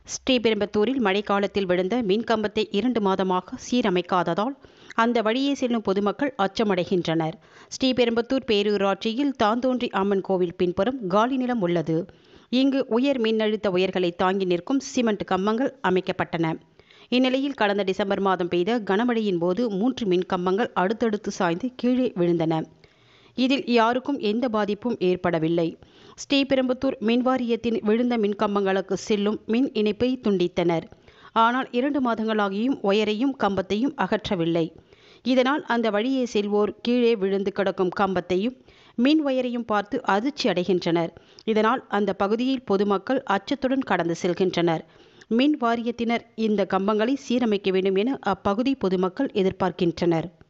ஸ்ரீபெரும்பத்தூரில் மழைக்காலத்தில் விழுந்த மின்கம்பத்தை இரண்டு மாதமாக சீரமைக்காததால் அந்த வழியே செல்லும் பொதுமக்கள் அச்சமடைகின்றனர் ஸ்ரீபெரும்பத்தூர் பேரூராட்சியில் தாந்தோன்றி அம்மன் கோவில் பின்புறம் காலி நிலம் உள்ளது இங்கு உயர் மின்னழுத்த உயர்களை தாங்கி நிற்கும் சிமெண்ட் கம்பங்கள் அமைக்கப்பட்டன இந்நிலையில் கடந்த டிசம்பர் மாதம் பெய்த கனமழையின் போது மூன்று மின் கம்பங்கள் அடுத்தடுத்து சாய்ந்து கீழே விழுந்தன இதில் யாருக்கும் எந்த பாதிப்பும் ஏற்படவில்லை ஸ்ரீபெரும்புத்தூர் மின்வாரியத்தின் விழுந்த மின்கம்பங்களுக்கு செல்லும் மின் இணைப்பை துண்டித்தனர் ஆனால் இரண்டு மாதங்களாகியும் ஒயரையும் கம்பத்தையும் அகற்றவில்லை இதனால் அந்த வழியே செல்வோர் கீழே விழுந்து கிடக்கும் கம்பத்தையும் மின் ஒயரையும் பார்த்து அதிர்ச்சி அடைகின்றனர் இதனால் அந்த பகுதியில் பொதுமக்கள் அச்சத்துடன் கடந்து செல்கின்றனர் மின் வாரியத்தினர் இந்த கம்பங்களை சீரமைக்க வேண்டும் என அப்பகுதி பொதுமக்கள் எதிர்பார்க்கின்றனர்